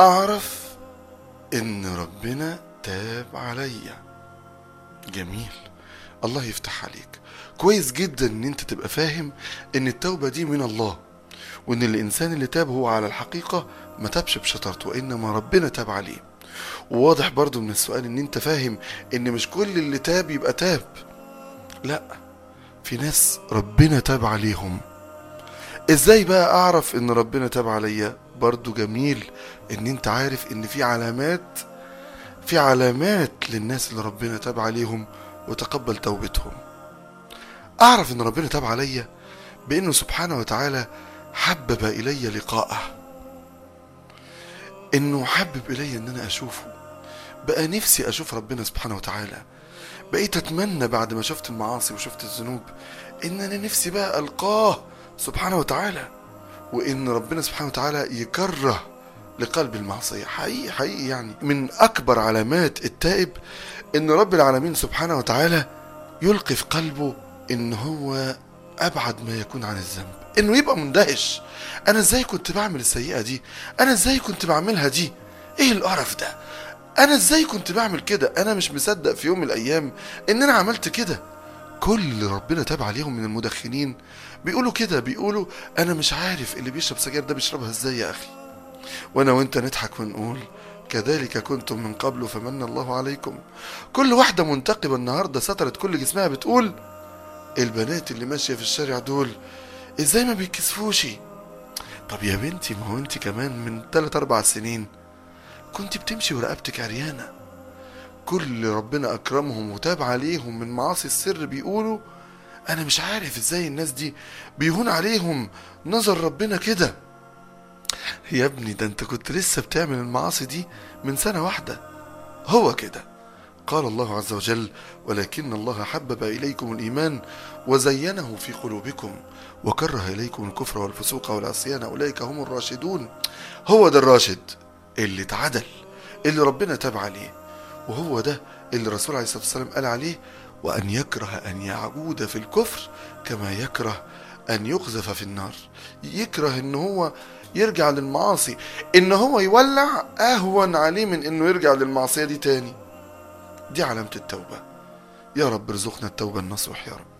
اعرف ان ربنا تاب عليا جميل الله يفتح عليك كويس جدا ان انت تبقى فاهم ان التوبة دي من الله وان الانسان اللي تاب هو على الحقيقة ما تابش بشطارته وانما ربنا تاب عليه وواضح برضو من السؤال ان انت فاهم ان مش كل اللي تاب يبقى تاب لا في ناس ربنا تاب عليهم ازاي بقى اعرف ان ربنا تاب عليا برضو جميل ان انت عارف ان في علامات في علامات للناس اللي ربنا تاب عليهم وتقبل توبتهم اعرف ان ربنا تاب عليا بانه سبحانه وتعالى حبب الي لقاءه انه حبب الي ان انا اشوفه بقى نفسي اشوف ربنا سبحانه وتعالى بقيت اتمنى بعد ما شفت المعاصي وشفت الذنوب ان انا نفسي بقى القاه سبحانه وتعالى وان ربنا سبحانه وتعالى يكره لقلب المعصية حقيقي حقيقي يعني من أكبر علامات التائب إن رب العالمين سبحانه وتعالى يلقي في قلبه إن هو أبعد ما يكون عن الذنب إنه يبقى مندهش أنا إزاي كنت بعمل السيئة دي أنا إزاي كنت بعملها دي إيه القرف ده أنا إزاي كنت بعمل كده أنا مش مصدق في يوم من الأيام إن أنا عملت كده كل اللي ربنا تاب عليهم من المدخنين بيقولوا كده بيقولوا أنا مش عارف اللي بيشرب سجاير ده بيشربها إزاي يا أخي وانا وانت نضحك ونقول كذلك كنتم من قبل فمن الله عليكم كل واحدة منتقبة النهاردة سترت كل جسمها بتقول البنات اللي ماشية في الشارع دول ازاي ما بيتكسفوش طب يا بنتي ما هو انت كمان من 3 4 سنين كنت بتمشي ورقبتك عريانة كل ربنا اكرمهم وتاب عليهم من معاصي السر بيقولوا انا مش عارف ازاي الناس دي بيهون عليهم نظر ربنا كده يا ابني ده انت كنت لسه بتعمل المعاصي دي من سنة واحدة هو كده قال الله عز وجل ولكن الله حبب إليكم الإيمان وزينه في قلوبكم وكره إليكم الكفر والفسوق والعصيان أولئك هم الراشدون هو ده الراشد اللي اتعدل اللي ربنا تاب عليه وهو ده اللي الرسول عليه الصلاة والسلام قال عليه وأن يكره أن يعود في الكفر كما يكره أن يقذف في النار يكره أن هو يرجع للمعاصي ان هو يولع اهون عليه من انه يرجع للمعصيه دي تاني دي علامه التوبه يا رب ارزقنا التوبه النصوح يا رب